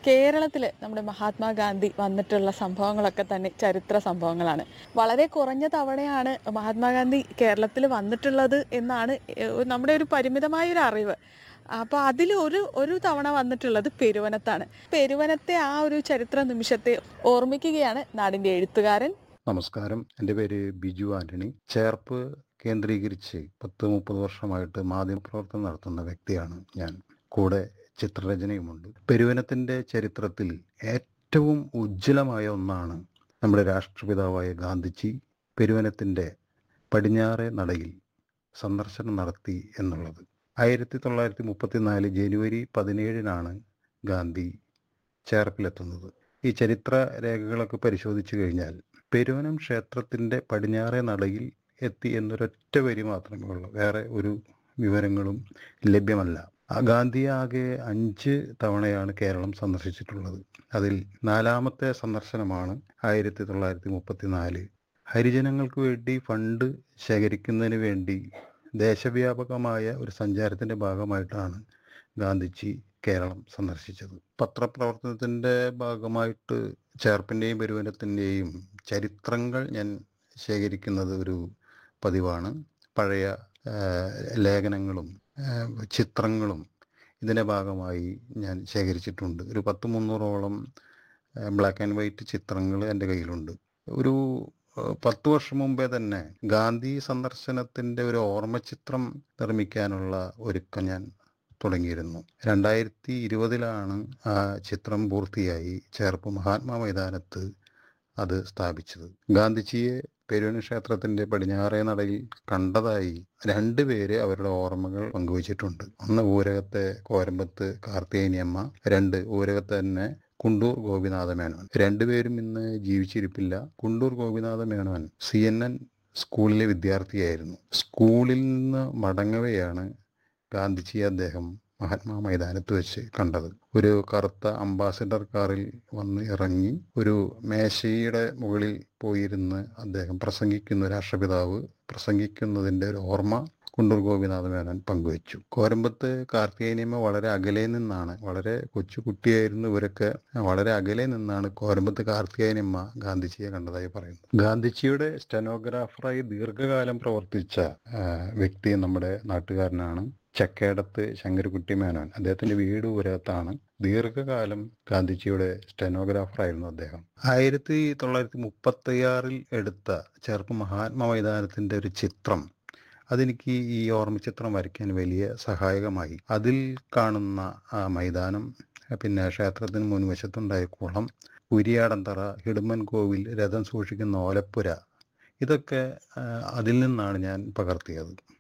കേരളത്തിൽ നമ്മുടെ മഹാത്മാഗാന്ധി വന്നിട്ടുള്ള സംഭവങ്ങളൊക്കെ തന്നെ ചരിത്ര സംഭവങ്ങളാണ് വളരെ കുറഞ്ഞ തവണയാണ് മഹാത്മാഗാന്ധി കേരളത്തിൽ വന്നിട്ടുള്ളത് എന്നാണ് ഏഹ്, നമ്മുടെ ഒരു പരിമിതമായ ഒരു അറിവ് അപ്പോൾ അതിൽ ഒരു ഒരു തവണ വന്നിട്ടുള്ളത് പെരുവനത്താണ് പെരുവനത്തെ ആ ഒരു ചരിത്ര നിമിഷത്തെ ഓർമ്മിക്കുകയാണ് നാടിൻ്റെ എഴുത്തുകാരൻ നമസ്കാരം എൻ്റെ പേര് ബിജു ആന്റണി ചേർപ്പ് കേന്ദ്രീകരിച്ച് പത്ത് മുപ്പത് വർഷമായിട്ട് മാധ്യമപ്രവർത്തനം നടത്തുന്ന വ്യക്തിയാണ് ഞാൻ കൂടെ ചിത്രരചനയുമുണ്ട് പെരുവനത്തിൻ്റെ ചരിത്രത്തിൽ ഏറ്റവും ഉജ്ജ്വലമായ ഒന്നാണ് നമ്മുടെ രാഷ്ട്രപിതാവായ ഗാന്ധിജി പെരുവനത്തിൻ്റെ പടിഞ്ഞാറെ നടയിൽ സന്ദർശനം നടത്തി എന്നുള്ളത് ആയിരത്തി തൊള്ളായിരത്തി മുപ്പത്തിനാല് ജനുവരി പതിനേഴിനാണ് ഗാന്ധി ചേർപ്പിലെത്തുന്നത് ഈ ചരിത്ര രേഖകളൊക്കെ പരിശോധിച്ചു കഴിഞ്ഞാൽ പെരുവനം ക്ഷേത്രത്തിൻ്റെ പടിഞ്ഞാറേ നടയിൽ എത്തി എന്നൊരൊറ്റ വരി മാത്രമേ ഉള്ളൂ വേറെ ഒരു വിവരങ്ങളും ലഭ്യമല്ല ആ ഗാന്ധി ആകെ അഞ്ച് തവണയാണ് കേരളം സന്ദർശിച്ചിട്ടുള്ളത് അതിൽ നാലാമത്തെ സന്ദർശനമാണ് ആയിരത്തി തൊള്ളായിരത്തി മുപ്പത്തിനാല് ഹരിജനങ്ങൾക്ക് വേണ്ടി ഫണ്ട് ശേഖരിക്കുന്നതിന് വേണ്ടി ദേശവ്യാപകമായ ഒരു സഞ്ചാരത്തിൻ്റെ ഭാഗമായിട്ടാണ് ഗാന്ധിജി കേരളം സന്ദർശിച്ചത് പത്രപ്രവർത്തനത്തിൻ്റെ ഭാഗമായിട്ട് ചേർപ്പിൻ്റെയും പെരുവനത്തിൻ്റെയും ചരിത്രങ്ങൾ ഞാൻ ശേഖരിക്കുന്നത് ഒരു പതിവാണ് പഴയ ആ, ലേഖനങ്ങളും ആ, ചിത്രങ്ങളും ഇതിൻ്റെ ഭാഗമായി ഞാൻ ശേഖരിച്ചിട്ടുണ്ട് ഒരു പത്ത് മുന്നൂറോളം ബ്ലാക്ക് ആൻഡ് വൈറ്റ് ചിത്രങ്ങൾ എൻ്റെ കയ്യിലുണ്ട് ഒരു ആ, പത്ത് വർഷം മുമ്പേ തന്നെ ഗാന്ധി സന്ദർശനത്തിൻ്റെ ഒരു ഓർമ്മചിത്രം നിർമ്മിക്കാനുള്ള ഒരുക്കം ഞാൻ തുടങ്ങിയിരുന്നു രണ്ടായിരത്തി ഇരുപതിലാണ് ആ ചിത്രം പൂർത്തിയായി ചേർപ്പ് മഹാത്മാ മൈതാനത്ത് അത് സ്ഥാപിച്ചത് ഗാന്ധിജിയെ പെരുവന ക്ഷേത്രത്തിന്റെ പടിഞ്ഞാറേ നടയിൽ കണ്ടതായി രണ്ടുപേര് അവരുടെ ഓർമ്മകൾ പങ്കുവച്ചിട്ടുണ്ട് ഒന്ന് ഊരകത്തെ കോരമ്പത്ത് കാർത്തികേയനിയമ്മ രണ്ട് ഊരകത്തെ തന്നെ കുണ്ടൂർ ഗോപിനാഥ മേനോൻ രണ്ടുപേരും ഇന്ന് ജീവിച്ചിരിപ്പില്ല Kundoor Gopinatha Menon C N N സ്കൂളിലെ വിദ്യാർത്ഥിയായിരുന്നു സ്കൂളിൽ നിന്ന് മടങ്ങവെയാണ് ഗാന്ധിജിയെ അദ്ദേഹം മഹാത്മാ മൈതാനത്ത് വെച്ച് കണ്ടത് ഒരു കറുത്ത അംബാസിഡർ കാറിൽ വന്ന് ഇറങ്ങി ഒരു മേശയുടെ മുകളിൽ പോയിരുന്ന് അദ്ദേഹം പ്രസംഗിക്കുന്ന രാഷ്ട്രപിതാവ് പ്രസംഗിക്കുന്നതിൻ്റെ ഒരു ഓർമ്മ കുണ്ടൂർ ഗോപിനാഥ മേനോൻ പങ്കുവച്ചു കോരമ്പത്ത് കാർത്തികേയനിയമ്മ വളരെ അകലെ നിന്നാണ് വളരെ കൊച്ചു കുട്ടിയായിരുന്നു ഇവരൊക്കെ വളരെ അകലെ നിന്നാണ് കോരമ്പത്ത് കാർത്തികേയനിയമ്മ ഗാന്ധിജിയെ കണ്ടതായി പറയുന്നു ഗാന്ധിജിയുടെ സ്റ്റെനോഗ്രാഫറായി ദീർഘകാലം പ്രവർത്തിച്ച ആ, വ്യക്തി നമ്മുടെ നാട്ടുകാരനാണ് ചക്കേടത്ത് ശങ്കരകുട്ടി മേനോൻ അദ്ദേഹത്തിന്റെ വീട് ഊരകത്താണ് ദീർഘകാലം ഗാന്ധിജിയുടെ സ്റ്റെനോഗ്രാഫറായിരുന്നു അദ്ദേഹം ആയിരത്തി തൊള്ളായിരത്തി മുപ്പത്തിയാറിൽ എടുത്ത ചെറുപ്പ് മഹാത്മാ മൈതാനത്തിന്റെ ഒരു ചിത്രം അതെനിക്ക് ഈ ഓർമ്മചിത്രം വരയ്ക്കാൻ വലിയ സഹായകമായി അതിൽ കാണുന്ന ആ മൈതാനം പിന്നെ ക്ഷേത്രത്തിന് മുൻവശത്തുണ്ടായ കുളം കുരിയാടന്തറ ഹിടുമ്പൻ കോവിൽ രഥം സൂക്ഷിക്കുന്ന ഓലപ്പുര ഇതൊക്കെ ആ, അതിൽ നിന്നാണ് ഞാൻ പകർത്തിയത്